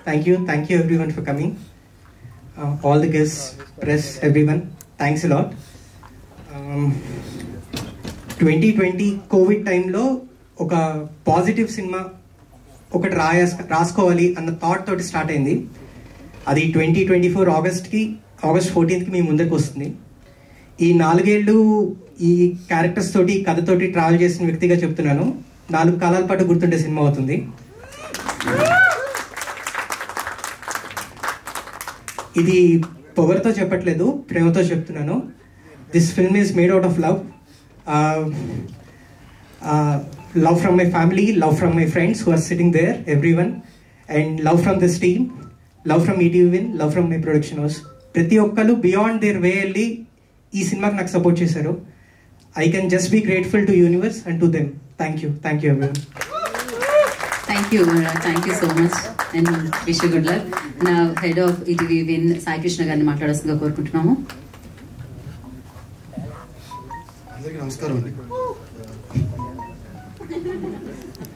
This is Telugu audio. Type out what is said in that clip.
thank you thank you everyone for coming all the guest press everyone thanks lot twenty twenty Covid టైంలో ఒక పాజిటివ్ సినిమా ఒకటి రాయ రాసుకోవాలి అన్న థాట్ తోటి స్టార్ట్ అయింది అది ట్వంటీ ట్వంటీ ఫోర్ ఆగస్ట్కి ఆగస్ట్ ఫోర్టీన్త్కి మీ ముందరికి వస్తుంది ఈ నాలుగేళ్ళు ఈ క్యారెక్టర్స్ తోటి ఈ కథతోటి ట్రావెల్ చేసిన వ్యక్తిగా చెప్తున్నాను నాలుగు కాలాల పాటు గుర్తుండే సినిమా అవుతుంది ఇది పొగరుతో చెప్పట్లేదు ప్రేమతో చెప్తున్నాను this film is made out of love love from my family love from my friends who are sitting there everyone and love from this team love from ETV Win love from my production house ప్రతి ఒక్కరు బియాండ్ దేర్ వే వెళ్ళి ఈ సినిమాకి నాకు సపోర్ట్ చేశారు I can just be grateful to universe and to them thank you thank you ఎవరి thank you thank you so much and wish good luck నా హెడ్ ఆఫ్ ఈటీవీ విన్ సాయి కృష్ణ గారిని మాట్లాడాల్సిందిగా కోరుకుంటున్నాము అందరికీ నమస్కారం అండి